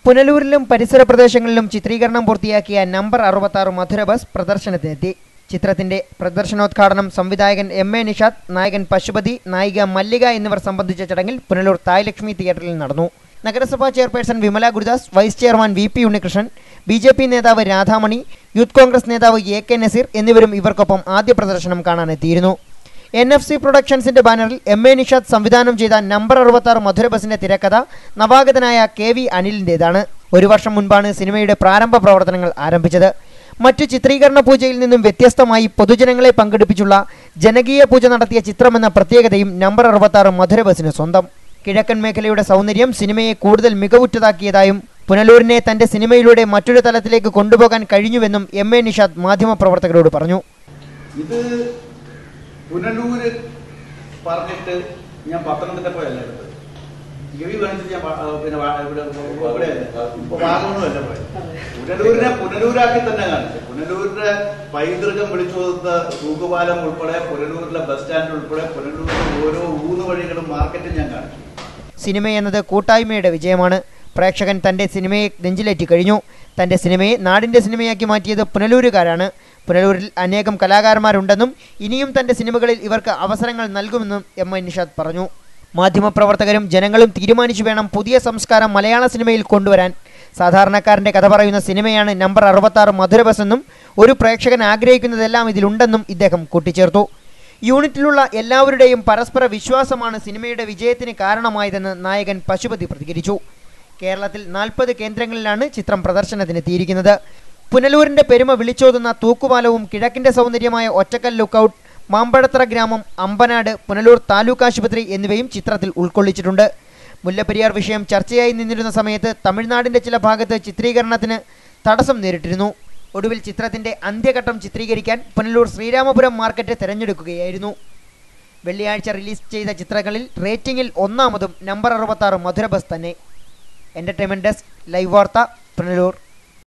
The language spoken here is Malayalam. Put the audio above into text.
പുനലൂരിലും പരിസര പ്രദേശങ്ങളിലും ചിത്രീകരണം പൂർത്തിയാക്കിയ നമ്പർ അറുപത്താറ് മധുര ബസ് പ്രദർശനത്തിനെത്തി ചിത്രത്തിന്റെ പ്രദർശനോദ്ഘാടനം സംവിധായകൻ എം എ നിഷാദ് നായകൻ പശുപതി നായിക മല്ലിക എന്നിവർ സംബന്ധിച്ച ചടങ്ങിൽ പുനലൂർ തായലക്ഷ്മി തിയേറ്ററിൽ നടന്നു നഗരസഭാ chairperson Vimala Gurudas vice chairman V P Unnikrishnan B J P നേതാവ് രാധാമണി യൂത്ത് കോൺഗ്രസ് നേതാവ് എ കെ നസീർ എന്നിവരും ഇവർക്കൊപ്പം ആദ്യ പ്രദർശനം കാണാനെത്തിയിരുന്നു എൻ എഫ് സി പ്രൊഡക്ഷൻസിന്റെ ബാനറിൽ എം എ നിഷാദ് സംവിധാനം ചെയ്ത നമ്പർ അറുപത്താറ് മധുര ബസിന്റെ തിരക്കഥ നവാഗതനായ കെ വി അനിലിൻ്റെതാണ് ഒരു വർഷം മുൻപാണ് സിനിമയുടെ പ്രാരംഭ പ്രവർത്തനങ്ങൾ ആരംഭിച്ചത് മറ്റു ചിത്രീകരണ പൂജയിൽ നിന്നും വ്യത്യസ്തമായി പൊതുജനങ്ങളെ പങ്കെടുപ്പിച്ചുള്ള ജനകീയ പൂജ നടത്തിയ ചിത്രമെന്ന പ്രത്യേകതയും നമ്പർ അറുപത്താറ് മധുര ബസിന് സ്വന്തം കിഴക്കൻ മേഖലയുടെ സൗന്ദര്യം സിനിമയെ കൂടുതൽ മികവുറ്റതാക്കിയതായും പുനലൂരിനെ തന്റെ സിനിമയിലൂടെ മറ്റൊരു തലത്തിലേക്ക് കൊണ്ടുപോകാൻ കഴിഞ്ഞുവെന്നും എം എ നിഷാദ് മാധ്യമപ്രവർത്തകരോട് പറഞ്ഞു ഇത് പുനലൂര് പറഞ്ഞിട്ട് ഞാൻ പത്തനംതിട്ട പോയല്ല എടുത്തത് ഗവി കാണിച്ചിട്ട് ഞാൻ പ- ആ, പിന്നെ വാ- ഇവിടെ ഇവിടെ ഇപ്പൊ വാഗമണമല്ല പോയത് പുനലൂരിനെ പുനലൂരാക്കി തന്നെ കാണിച്ചു പുനലൂരിന്റെ പൈതൃകം വിളിച്ചു കൊടുത്ത തൂക്കുപാലം ഉൾപ്പെടെ പുനലൂരിലെ ബസ് സ്റ്റാൻഡ് ഉൾപ്പെടെ പുനലൂരിലെ ഓരോ ഊന്നുവഴികളും മാർക്കറ്റും ഞാൻ കാണിച്ചു സിനിമ എന്നത് കൂട്ടായ്മയുടെ വിജയമാണ് പ്രേക്ഷകൻ തൻ്റെ സിനിമയെ നെഞ്ചിലേറ്റി കഴിഞ്ഞു തൻ്റെ സിനിമയെ നാടിൻ്റെ സിനിമയാക്കി മാറ്റിയത് പുനലൂരുകാരാണ് പുനലൂരിൽ അനേകം കലാകാരന്മാരുണ്ടെന്നും ഇനിയും തൻ്റെ സിനിമകളിൽ ഇവർക്ക് അവസരങ്ങൾ നൽകുമെന്നും എം ഐ നിഷാദ് പറഞ്ഞു മാധ്യമപ്രവർത്തകരും ജനങ്ങളും തീരുമാനിച്ചു വേണം പുതിയ സംസ്കാരം മലയാള സിനിമയിൽ കൊണ്ടുവരാൻ സാധാരണക്കാരൻ്റെ കഥ പറയുന്ന സിനിമയാണ് നമ്പർ അറുപത്താറ് മധുരബസ് എന്നും ഒരു പ്രേക്ഷകൻ ആഗ്രഹിക്കുന്നതെല്ലാം ഇതിലുണ്ടെന്നും ഇദ്ദേഹം കൂട്ടിച്ചേർത്തു യൂണിറ്റിലുള്ള എല്ലാവരുടെയും പരസ്പര വിശ്വാസമാണ് സിനിമയുടെ വിജയത്തിന് കാരണമായതെന്ന് നായകൻ പശുപതി പ്രതികരിച്ചു കേരളത്തിൽ നാൽപ്പത് കേന്ദ്രങ്ങളിലാണ് ചിത്രം പ്രദർശനത്തിനെത്തിയിരിക്കുന്നത് പുനലൂരിന്റെ പെരുമ വിളിച്ചോതുന്ന തൂക്കുപാലവും കിഴക്കിന്റെ സൗന്ദര്യമായ ഒറ്റക്കൽ ലുക്കൌട്ട് മാമ്പഴത്തറ ഗ്രാമം അമ്പനാട് പുനലൂർ താലൂക്ക് ആശുപത്രി എന്നിവയും ചിത്രത്തിൽ ഉൾക്കൊള്ളിച്ചിട്ടുണ്ട് മുല്ലപ്പെരിയാർ വിഷയം ചർച്ചയായി നിന്നിരുന്ന സമയത്ത് തമിഴ്നാടിന്റെ ചില ഭാഗത്ത് ചിത്രീകരണത്തിന് തടസ്സം നേരിട്ടിരുന്നു ഒടുവിൽ ചിത്രത്തിന്റെ അന്ത്യഘട്ടം ചിത്രീകരിക്കാൻ പുനലൂർ ശ്രീരാമപുരം മാർക്കറ്റ് തിരഞ്ഞെടുക്കുകയായിരുന്നു വെള്ളിയാഴ്ച റിലീസ് ചെയ്ത ചിത്രങ്ങളിൽ റേറ്റിംഗിൽ ഒന്നാമതും നമ്പർ അറുപത്താറ് മധുര ബസ് തന്നെ എന്റർടൈൻമെന്റ് ഡെസ്ക് ലൈവ് വാർത്ത പുനലൂർ